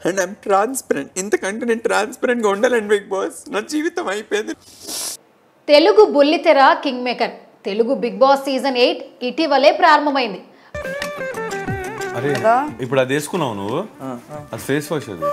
and I'm transparent ఇంతకంటే నేను ట్రాన్స్పరెంట్గా ఉండాలండి బిగ్ బాస్ నా జీవితం అయిపోయింది తెలుగు బుల్లితెర kingmaker Telugu big boss season eight ఇటీవలే ప్రారంభమైంది అరే ఇప్పుడు అది వేసుకున్నావు నువ్వు అది ఫేస్ వాష్ అది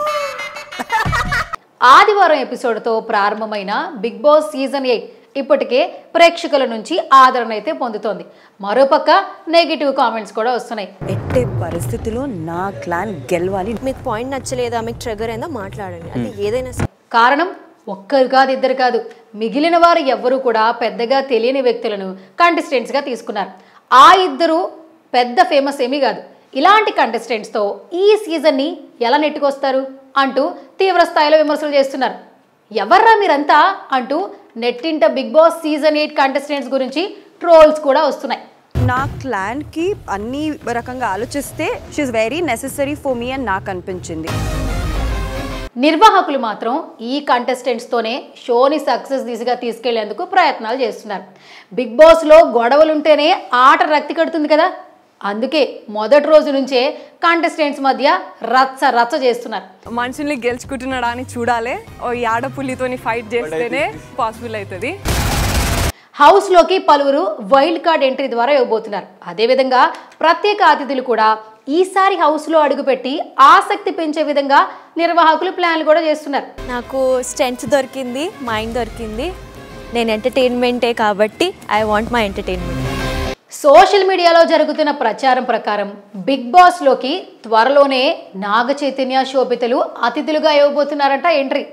ఆదివారం ఎపిసోడ్తో ప్రారంభమైన బిగ్ బాస్ సీజన్ ఎయిట్ ఇప్పటికే ప్రేక్షకుల నుంచి ఆదరణ అయితే పొందుతోంది మరోపక్క నెగిటివ్ కామెంట్స్ కూడా వస్తున్నాయి ఎట్టే పరిస్థితిలో నా క్లాన్ గెలవాలి మీకు పాయింట్ నచ్చలేదా మీకు ట్రిగర్ అయిందా మాట్లాడండి అంటే ఏదైనా సరే కారణం ఒక్కరు కాదు ఇద్దరు కాదు మిగిలిన వారు ఎవ్వరూ కూడా పెద్దగా తెలియని వ్యక్తులను కంటెస్టెంట్స్గా తీసుకున్నారు ఆ ఇద్దరు పెద్ద ఫేమస్ ఏమీ కాదు ఇలాంటి కంటెస్టెంట్స్తో ఈ సీజన్ని ఎలా నెట్టుకొస్తారు అంటూ తీవ్ర స్థాయిలో విమర్శలు చేస్తున్నారు ఎవర్రా మీరంతా అంటూ నెట్టింట big boss season eight contestants గురించి ట్రోల్స్ కూడా వస్తున్నాయి నా క్లాన్కి అన్ని రకంగా ఆలోచిస్తే she very necessary for me అని నాకు అనిపించింది నిర్వాహకులు మాత్రం ఈ కంటెస్టెంట్స్తోనే షోని సక్సెస్ దిశగా తీసుకెళ్లేందుకు ప్రయత్నాలు చేస్తున్నారు బిగ్ బాస్లో గొడవలుంటేనే ఆట రక్తి కడుతుంది కదా అందుకే మొదటి రోజు నుంచే కంటెస్టెంట్స్ మధ్య రచ్చ రచ్చ చేస్తున్నారు మనుషుల్ని గెలుచుకుంటున్నాడా అని చూడాలి ఓ ఈ ఆడపుల్లితోని ఫైట్ చేస్తేనే పాసిబుల్ అవుతుంది హౌస్లోకి పలువురు వైల్డ్ కార్డ్ ఎంట్రీ ద్వారా ఇవ్వబోతున్నారు అదేవిధంగా ప్రత్యేక అతిథులు కూడా ఈసారి హౌస్లో అడుగుపెట్టి ఆసక్తి పెంచే విధంగా నిర్వాహకులు ప్లాన్లు కూడా చేస్తున్నారు నాకు స్ట్రెంత్ దొరికింది మైండ్ దొరికింది నేను ఎంటర్టైన్మెంటే కాబట్టి I want my entertainment social మీడియాలో జరుగుతున్న ప్రచారం ప్రకారం బిగ్ బాస్లోకి త్వరలోనే నాగ చైతన్య శోభితలు అతిథులుగా ఇవ్వబోతున్నారంట ఎంట్రీ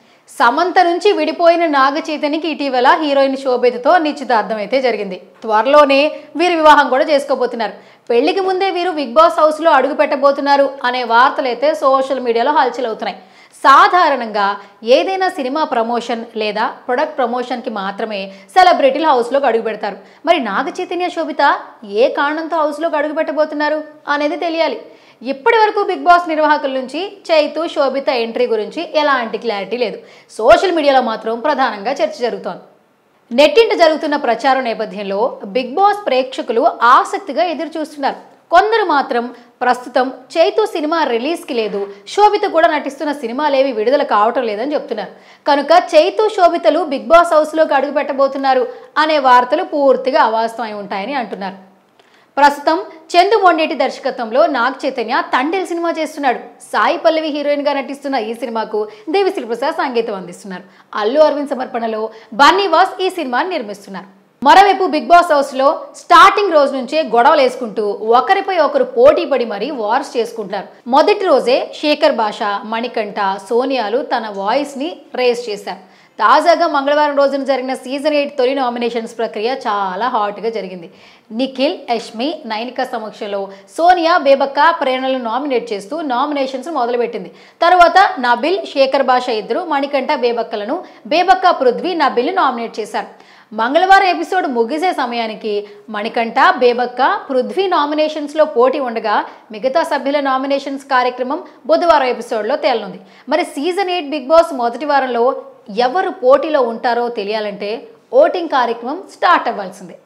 సమంత నుంచి విడిపోయిన నాగ చైతన్యకి ఇటీవల హీరోయిన్ శోభితతో నిశ్చితార్థం అయితే జరిగింది త్వరలోనే వీరు వివాహం కూడా చేసుకోబోతున్నారు పెళ్లికి ముందే వీరు బిగ్ బాస్ హౌస్లో అడుగు పెట్టబోతున్నారు అనే వార్తలు అయితే సోషల్ మీడియాలో హల్చల్ అవుతున్నాయి సాధారణంగా ఏదైనా సినిమా ప్రమోషన్ లేదా ప్రొడక్ట్ ప్రమోషన్కి మాత్రమే సెలబ్రిటీలు హౌస్లోకి అడుగు పెడతారు మరి నాగ చైతన్య శోభిత ఏ కారణంతో హౌస్లోకి అడుగు పెట్టబోతున్నారు అనేది తెలియాలి ఇప్పటి వరకు బిగ్ బాస్ నిర్వాహకుల నుంచి చైతు శోభిత ఎంట్రీ గురించి ఎలాంటి క్లారిటీ లేదు సోషల్ మీడియాలో మాత్రం ప్రధానంగా చర్చ జరుగుతోంది నెట్టింట జరుగుతున్న ప్రచారం నేపథ్యంలో బిగ్ బాస్ ప్రేక్షకులు ఆసక్తిగా ఎదురు చూస్తున్నారు కొందరు మాత్రం ప్రస్తుతం చైతు సినిమా రిలీజ్కి లేదు శోభిత కూడా నటిస్తున్న సినిమాలేవి విడుదల కావటం లేదని చెప్తున్నారు కనుక చైతు శోభితలు బిగ్ బాస్ హౌస్లోకి అడుగు పెట్టబోతున్నారు అనే వార్తలు పూర్తిగా అవాస్తవమై ఉంటాయని అంటున్నారు ప్రస్తుతం చందు మొండేటి దర్శకత్వంలో నాగ్ చైతన్య తండేల్ సినిమా చేస్తున్నాడు సాయి పల్లవి హీరోయిన్ గా నటిస్తున్న ఈ సినిమాకు దేవిశ్రీ ప్రసాద్ సంగీతం అందిస్తున్నారు అల్లు అరవింద్ సమర్పణలో బన్నీవాస్ ఈ సినిమాని నిర్మిస్తున్నారు మరోవైపు బిగ్ బాస్ హౌస్ లో స్టార్టింగ్ రోజు నుంచే గొడవలు వేసుకుంటూ ఒకరిపై ఒకరు పోటీ పడి మరీ వార్స్ చేసుకుంటున్నారు మొదటి రోజే శేఖర్ భాష మణికంఠ సోనియాలు తన వాయిస్ ని రేస్ చేశారు తాజాగా మంగళవారం రోజున జరిగిన సీజన్ ఎయిట్ తొలి నామినేషన్స్ ప్రక్రియ చాలా హాట్గా జరిగింది నిఖిల్ యష్మి నైనిక సమక్షంలో సోనియా బేబక్క ప్రేరణలను నామినేట్ చేస్తూ నామినేషన్స్ మొదలుపెట్టింది తర్వాత నబిల్ శేఖర్ భాష ఇద్దరు మణికంఠ బేబక్కలను బేబక్క పృథ్వీ నబిల్ని నామినేట్ చేశారు మంగళవారం ఎపిసోడ్ ముగిసే సమయానికి మణికంఠ బేబక్క పృథ్వీ నామినేషన్స్లో పోటీ ఉండగా మిగతా సభ్యుల నామినేషన్స్ కార్యక్రమం బుధవారం ఎపిసోడ్లో తేలనుంది మరి సీజన్ ఎయిట్ బిగ్ బాస్ మొదటి వారంలో ఎవరు పోటీలో ఉంటారో తెలియాలంటే ఓటింగ్ కార్యక్రమం స్టార్ట్ అవ్వాల్సిందే